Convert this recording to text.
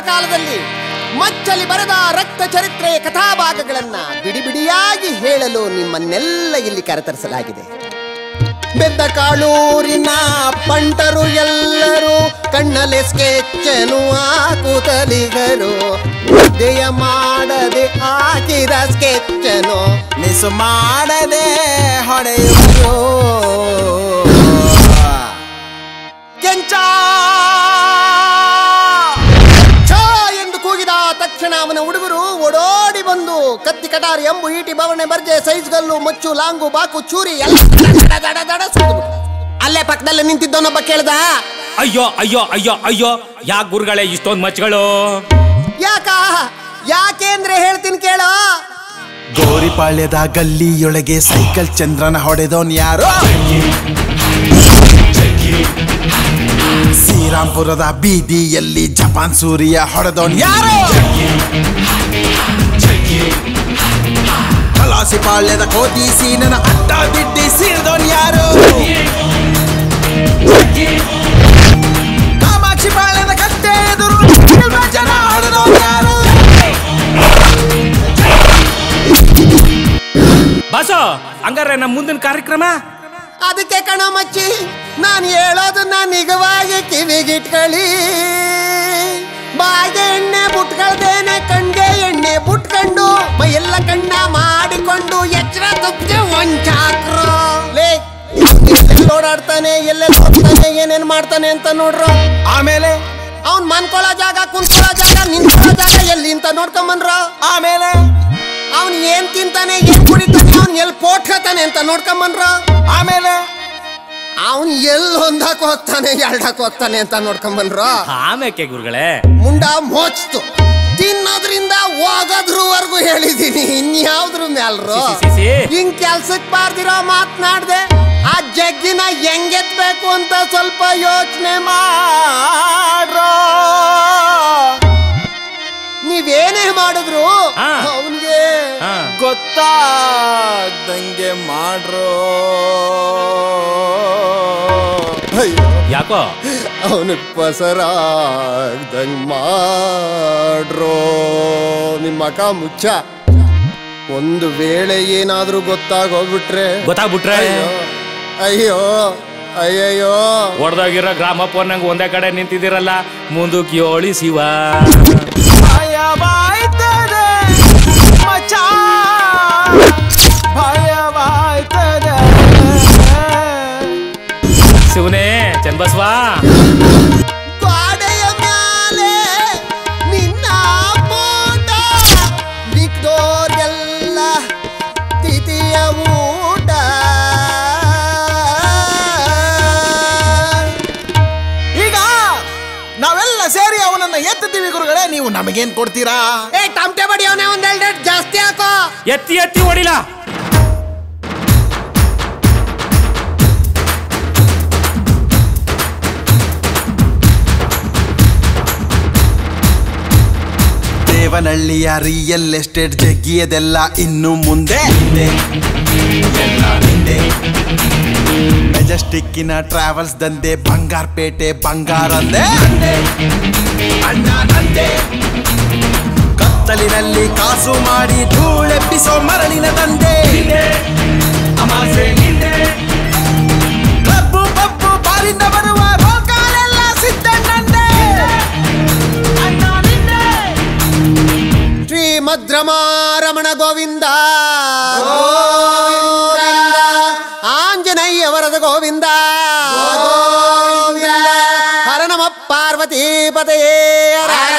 ಕಾಲದಲ್ಲಿ ಮಚ್ಚಲಿ ಬರೆದ ರಕ್ತ ಚರಿತ್ರೆಯ ಕಥಾಭಾಗಗಳನ್ನ ಬಿಡಿ ಬಿಡಿಯಾಗಿ ಹೇಳಲು ನಿಮ್ಮನ್ನೆಲ್ಲ ಇಲ್ಲಿ ಕರೆತರಿಸಲಾಗಿದೆ ಬೆದ್ದ ಕಾಳೂರಿನ ಪಂಟರು ಎಲ್ಲರೂ ಕಣ್ಣಲೆ ಸ್ಕೆಚ್ಚನು ಹಾಕುತ್ತಲಿಗರು ದಯ ಮಾಡದೆ ಹಾಕಿದ ಸ್ಕೆಚ್ಚನು ನಿಸು ಮಾಡದೆ ಹೊಡೆಯುವುದು ಕೆಂಚ ಛ ಎಂದು ಕೂಗಿದ ತಕ್ಷಣ ಅವನ ಹುಡುಗರು ಓಡೋಡಿ ಬಂದು ಕತ್ತಿ ಕಟಾರಿ ಎಂಬು ಈಟಿ ಬವಣೆ ಬರ್ಜೆ ಸೈಜ್ಗಲ್ಲು ಮಚ್ಚು ಲಾಂಗು ಬಾಕು ಚೂರಿ ಎಲ್ಲ ದಡ ದಡ ದಡ ಸುರಿದ್ಬಿಟ್ರು. ಅಲ್ಲೇ ಪಕ್ಕದಲ್ಲಿ ನಿಂತಿದ್ದವನೊಬ್ಬ ಕೇಳ್ದ ಅಯ್ಯೋ ಅಯ್ಯೋ ಅಯ್ಯೋ ಅಯ್ಯೋ ಯಾಕೆ ಗುರುಗಳೇ ಇಷ್ಟೊಂದು ಮಚ್ಚಗಳು ಯಾಕ ಯಾಕೆಂದ್ರೆ ಹೇಳ್ತೀನಿ ಕೇಳೋ ಗೋರಿಪಾಳ್ಯದ ಗಲ್ಲಿಯೊಳಗೆ ಸೈಕಲ್ ಚಂದ್ರನ ಹೊಡೆದವನ್ ಯಾರು ಶ್ರೀರಾಮ್ಪುರದ ಬೀದಿಯಲ್ಲಿ ಜಪಾನ್ ಸೂರ್ಯ ಹೊಡೆದವನ್ ಯಾರು ಕಲಾಸಿಪಾಳ್ಯದ ಕೋತಿ ಸೀನನ ಅಡ್ಡ ದಿಡ್ಡಿ ಸೀರ್ದವನ್ ಯಾರು ಕಾಮಾಕ್ಷಿ ಪಾಳ್ಯದ ಕಟ್ಟೆ ಎದುರು ಜನ ಹೊಡೆದವನ್ ಯಾರು ಬಾಸು ಹಂಗಾರೆ ನಮ್ಮ ಮುಂದಿನ ಕಾರ್ಯಕ್ರಮ ಅದಕ್ಕೆ ಕಣ ಮಚ್ಚಿ ನಾನು ಹೇಳೋದನ್ನ ನಿಜವಾಗಿ ಕಿವಿಗಿಟ್ಕೊಳ್ಳಿ ಬಾಯಿಗೆ ಎಣ್ಣೆ ಬುಟ್ಕೊಳ್ದೇನೆ ಕಣ್ಗೆ ಎಣ್ಣೆ ಬುಟ್ಕೊಂಡು ಮೈಯೆಲ್ಲ ಕಣ್ಣ ಮಾಡಿಕೊಂಡು ಎಚ್ಚರ ತಪ್ಪದೆ ಒಂಚಾಕ್ರು ಲೇ ಎಲ್ಲೆಲ್ಲಿ ಓಡಾಡ್ತಾನೆ ಎಲ್ಲೆಲ್ಲಿ ಹೋಗ್ತಾನೆ ಏನೇನ್ ಮಾಡ್ತಾನೆ ಅಂತ ನೋಡ್ರು ಆಮೇಲೆ ಅವ್ನ್ ಮನ್ಕೊಳ್ಳೋ ಜಾಗ ಕುಂತ್ಕೊಳ್ಳೋ ಜಾಗ ನಿಂತ್ಕೊಳ್ಳೋ ಜಾಗ ಎಲ್ಲಿ ಅಂತ ನೋಡ್ಕೊಂಬನ್ರ ಆಮೇಲೆ ಅವ್ನ್ ಏನ್ ತಿಂತಾನೆ ಏನ್ ಕುಡಿತಾನೆ ಅವ್ನ್ ಎಲ್ಲಿ ಪೋಟ್ಕತಾನೆ ಅಂತ ನೋಡ್ಕೊಂಬನ್ರ ಆಮೇಲೆ ಅವನ್ ಎಲ್ಲಿ ಹೊಂದಾಕ್ ಹೋಗ್ತಾನೆ ಎಲ್ಡಕ್ ಹೋಗ್ತಾನೆ ಅಂತ ನೋಡ್ಕೊಂಬನ್ರ ಆಮೇಕೆ ಗುರುಗಳೇ ಮುಂಡ ಮೋಚ್ತು ತಿನ್ನೋದ್ರಿಂದ ಹೋಗೋದ್ರವರೆಗೂ ಹೇಳಿದೀನಿ ಇನ್ಯಾವ್ದ್ರ ಮ್ಯಾಲ್ರು ಸಿ, ಸಿ, ಸಿ. ಹಿಂಗ್ ಕೆಲ್ಸಕ್ ಬಾರ್ದಿರೋ ಮಾತ್ನಾಡ್ದೆ ಆ ಜಗ್ಗಿನ ಹೆಂಗೆತ್ಬೇಕು ಅಂತ ಸ್ವಲ್ಪ ಯೋಚನೆ ಮಾಡ್ರೋ ನೀವೇನೇ ಮಾಡಿದ್ರು ಹಾ. ಅವನ್ಗೆ ಹಾ ಗೊತ್ತಾಗ್ದಂಗೆ ಮಾಡ್ರೋ ಯಾಕೋ ಅವನಿಗೆ ಪಸರಾಗ್ದಂಗ್ ಮಾಡ್ರೋ ನಿಮ್ಮ ಅಕ್ಕ ಮುಚ್ಚ ಒಂದು ವೇಳೆ ಏನಾದ್ರೂ ಗೊತ್ತಾಗೋಗ್ಬಿಟ್ರೆ ಗೊತ್ತಾಗ್ಬಿಟ್ರೆ ಅಯ್ಯೋ ಅಯ್ಯೋ ಅಯ್ಯಯ್ಯೋ ಹೊಡೆದೋಗಿರೋ ಗ್ರಾಮ ಫೋನ್ನಂಗೆ ಒಂದೇ ಕಡೆ ನಿಂತಿದ್ದೀರಲ್ಲ ಮುಂದಕ್ಕೆ ಯೋಳಿ ಶಿವ ಭಯವಾಯ್ತದೆ ಮಚ ಭಯವಾಯ್ತದೆ ಶಿವನೇ ಚನ್ನಬಸವ ಗೋಡೆಯ ಮ್ಯಾಲೆ ನಿನ್ನ ಫೋಟ ಬಿಗ್ದೋರ್ಗೆಲ್ಲ ತಿಥಿಯ ಊಟ ಈಗ ನಾವೆಲ್ಲ ಸೇರಿ ಅವನನ್ನ ಎತ್ತುತ್ತೀವಿ ಗುರುಗಳೇ ನೀವು ನಮಗೇನ್ ಕೊಡ್ತೀರಾ ಏ ಟಮಟೆ ಬಡಿ ಅವನೇ ಒಂದೆರಡು ಜಾಸ್ತಿ ಹಾಕೋ ಎತ್ತಿ ಎತ್ತಿ ಹೊಡಿಲ ದೇವನಹಳ್ಳಿಯ ರಿಯಲ್ ಎಸ್ಟೇಟ್ ಜಗ್ಗಿಯದೆಲ್ಲ ಇನ್ನು ಮುಂದೆ ಮೆಜೆಸ್ಟಿಕ್ಕಿನ ಟ್ರಾವೆಲ್ಸ್ ದಂಧೆ ಬಂಗಾರಪೇಟೆ ಬಂಗಾರಂದೆ ಅಣ್ಣ ನಂದೆ ಕತ್ತಲಿನಲ್ಲಿ ಕಾಸು ಮಾಡಿ ಧೂಳೆಪ್ಪಿಸೋ ಮರಳಿನ ದಂಧೆ ಕ್ಲಬ್ಬು ಪಬ್ಬು ಬಾರಿಂದ ಬರುವ ರೋಗಾಲೆಲ್ಲ ಸಿದ್ಧಣ್ಣಂದೆ ಅಣ್ಣ ನಿಂದೆ ಶ್ರೀಮದ್ರಮಾರಮಣ ಗೋವಿಂದ ಗೋವಿಂದ ಆಂಜನೇಯ ವರದ ಗೋವಿಂದ ಗೋವಿಂದ ಹರ ನಮ ಪಾರ್ವತಿ ಪತಯೇ ಹರ ಹರ